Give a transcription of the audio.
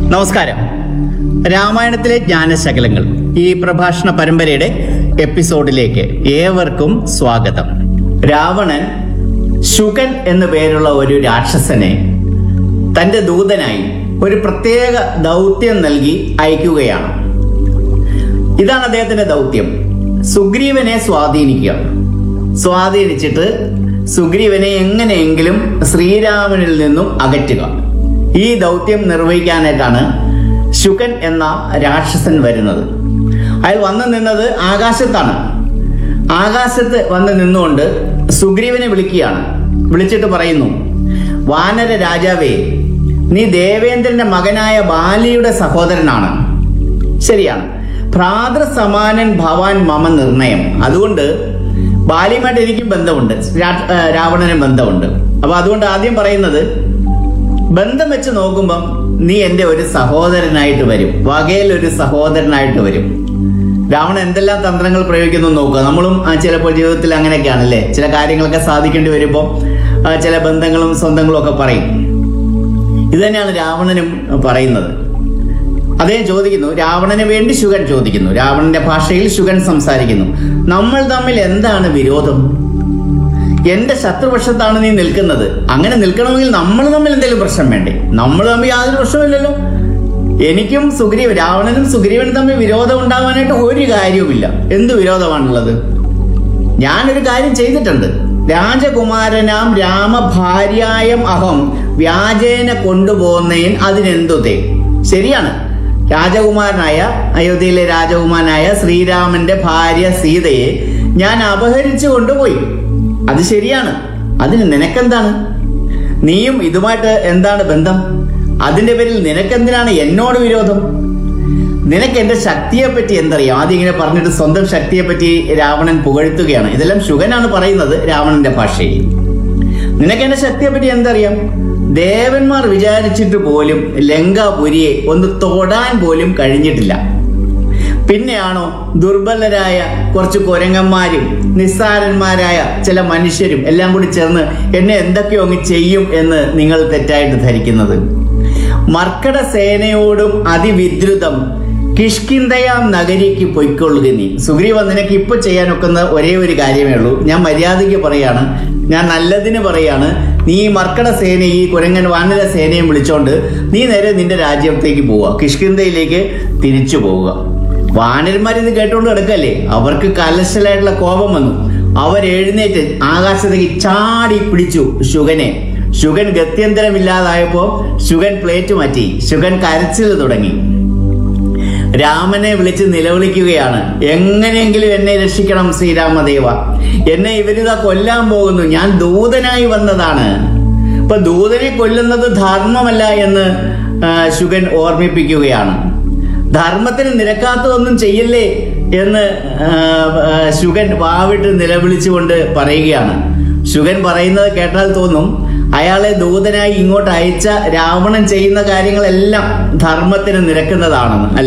നമസ്കാരം രാമായണത്തിലെ ജ്ഞാനശകലങ്ങൾ ഈ പ്രഭാഷണ പരമ്പരയുടെ എപ്പിസോഡിലേക്ക് ഏവർക്കും സ്വാഗതം രാവണൻ ശുകൻ എന്നു പേരുള്ള ഒരു രാക്ഷസനെ തന്റെ ദൂതനായി ഒരു പ്രത്യേക ദൗത്യം നൽകി അയക്കുകയാണ് ഇതാണ് അദ്ദേഹത്തിന്റെ ദൗത്യം സുഗ്രീവനെ സ്വാധീനിക്കുക സ്വാധീനിച്ചിട്ട് സുഗ്രീവനെ എങ്ങനെയെങ്കിലും ശ്രീരാമനിൽ നിന്നും അകറ്റുക ഈ ദൗത്യം നിർവഹിക്കാനായിട്ടാണ് ശുകൻ എന്ന രാക്ഷസൻ വരുന്നത് അയാൾ വന്നു നിന്നത് ആകാശത്താണ് ആകാശത്ത് വന്ന് നിന്നുകൊണ്ട് സുഗ്രീവനെ വിളിക്കുകയാണ് വിളിച്ചിട്ട് പറയുന്നു വാനര രാജാവേ നീ ദേവേന്ദ്രന്റെ മകനായ ബാലിയുടെ സഹോദരനാണ് ശരിയാണ് ഭ്രാതൃസമാനൻ ഭവാൻ മമ നിർണയം അതുകൊണ്ട് ബാലിയുമായിട്ട് എനിക്കും ബന്ധമുണ്ട് രാ- ആ, രാവണനും ബന്ധമുണ്ട് അപ്പൊ അതുകൊണ്ട് ആദ്യം പറയുന്നത് ബന്ധം വെച്ച് നോക്കുമ്പം നീ എന്റെ ഒരു സഹോദരനായിട്ട് വരും വകയിൽ ഒരു സഹോദരനായിട്ട് വരും രാവണൻ എന്തെല്ലാം തന്ത്രങ്ങൾ പ്രയോഗിക്കുന്നു എന്ന് നോക്കുക നമ്മളും ആ, ചിലപ്പോൾ ജീവിതത്തിൽ അങ്ങനെയൊക്കെയാണല്ലേ ചില കാര്യങ്ങളൊക്കെ സാധിക്കേണ്ടി വരുമ്പോൾ ആ, ചില ബന്ധങ്ങളും സ്വന്തങ്ങളും ഒക്കെ പറയും ഇത് തന്നെയാണ് രാവണനും പറയുന്നത് അദ്ദേഹം ചോദിക്കുന്നു രാവണന് വേണ്ടി ശുഗൻ ചോദിക്കുന്നു രാവണന്റെ ഭാഷയിൽ ശുഗൻ സംസാരിക്കുന്നു നമ്മൾ തമ്മിൽ എന്താണ് വിരോധം എന്റെ ശത്രുപക്ഷത്താണ് നീ നിൽക്കുന്നത് അങ്ങനെ നിൽക്കണമെങ്കിൽ നമ്മൾ തമ്മിൽ എന്തെങ്കിലും പ്രശ്നം വേണ്ടേ നമ്മൾ തമ്മിൽ യാതൊരു പ്രശ്നമില്ലല്ലോ എനിക്കും സുഗ്രീവൻ രാവണനും സുഗ്രീവനും തമ്മിൽ വിരോധം ഉണ്ടാവാനായിട്ട് ഒരു കാര്യവുമില്ല എന്ത് വിരോധമാണുള്ളത് ഞാനൊരു കാര്യം ചെയ്തിട്ടുണ്ട് രാജകുമാരനാം രാമഭാര്യായം അഹം വ്യാജേന കൊണ്ടുപോകുന്നതിന് അതിനെന്തുതേ ശരിയാണ് രാജകുമാരനായ അയോധ്യയിലെ രാജകുമാരനായ ശ്രീരാമന്റെ ഭാര്യ സീതയെ ഞാൻ അപഹരിച്ചു കൊണ്ടുപോയി അത് ശരിയാണ് അതിന് നിനക്കെന്താണ് നീയും ഇതുമായിട്ട് എന്താണ് ബന്ധം അതിന്റെ പേരിൽ നിനക്കെന്തിനാണ് എന്നോട് വിരോധം നിനക്ക് എന്റെ ശക്തിയെ പറ്റി എന്തറിയാം ആദ്യം ഇങ്ങനെ പറഞ്ഞിട്ട് സ്വന്തം ശക്തിയെ പറ്റി രാവണൻ പുകഴ്ത്തുകയാണ് ഇതെല്ലാം ശുഗനാണ് പറയുന്നത് രാവണന്റെ ഭാഷയിൽ നിനക്ക് എന്റെ ശക്തിയെ പറ്റി എന്തറിയാം ദേവന്മാർ വിചാരിച്ചിട്ട് പോലും ലങ്കാപുരിയെ ഒന്ന് തൊടാൻ പോലും കഴിഞ്ഞിട്ടില്ല പിന്നെയാണോ ദുർബലരായ കുറച്ച് കുരങ്ങന്മാരും നിസ്സാരന്മാരായ ചില മനുഷ്യരും എല്ലാം കൂടി ചേർന്ന് എന്നെ എന്തൊക്കെയോ അങ്ങ് ചെയ്യും എന്ന് നിങ്ങൾ തെറ്റായിട്ട് ധരിക്കുന്നത് മർക്കട സേനയോടും അതിവിദ്രുതം കിഷ്കിന്തയാം നഗരിക്ക് പൊയ്ക്കൊള്ളുക നീ സുഗ്രീവ നിനക്ക് ഇപ്പൊ ചെയ്യാൻ ഒക്കുന്ന ഒരേ ഒരു കാര്യമേ ഉള്ളൂ ഞാൻ മര്യാദയ്ക്ക് പറയാണ് ഞാൻ നല്ലതിന് പറയാണ് നീ ഈ മർക്കട സേന ഈ കുരങ്ങൻ വാനര സേനയും വിളിച്ചോണ്ട് നീ നേരെ നിന്റെ രാജ്യത്തേക്ക് പോവുക കിഷ്കിന്തയിലേക്ക് തിരിച്ചു പോവുക വാനരന്മാർ ഇത് കേട്ടുകൊണ്ട് കിടക്കല്ലേ അവർക്ക് കലശലായിട്ടുള്ള കോപം വന്നു അവർ എഴുന്നേറ്റ് ആകാശത്തേക്ക് ചാടി പിടിച്ചു ശുഗനെ ശുഗൻ ഗത്യന്തരമില്ലാതായപ്പോ ശുഗൻ പ്ലേറ്റ് മാറ്റി ശുഗൻ കരച്ചിൽ തുടങ്ങി രാമനെ വിളിച്ച് നിലവിളിക്കുകയാണ് എങ്ങനെയെങ്കിലും എന്നെ രക്ഷിക്കണം ശ്രീരാമദേവ എന്നെ ഇവരിതാ കൊല്ലാൻ പോകുന്നു ഞാൻ ദൂതനായി വന്നതാണ് ഇപ്പൊ ദൂതനെ കൊല്ലുന്നത് ധർമ്മമല്ല എന്ന് ആ, ശുഗൻ ഓർമ്മിപ്പിക്കുകയാണ് ധർമ്മത്തിന് നിരക്കാത്തതൊന്നും ചെയ്യല്ലേ എന്ന് ആ, ആ, ശുഗൻ വാവിട്ട് നിലവിളിച്ചുകൊണ്ട് പറയുകയാണ് ശുഗൻ പറയുന്നത് കേട്ടാൽ തോന്നും അയാളെ ദൂതനായി ഇങ്ങോട്ട് അയച്ച രാവണൻ ചെയ്യുന്ന കാര്യങ്ങളെല്ലാം ധർമ്മത്തിന് നിരക്കുന്നതാണെന്ന് അല്ലെ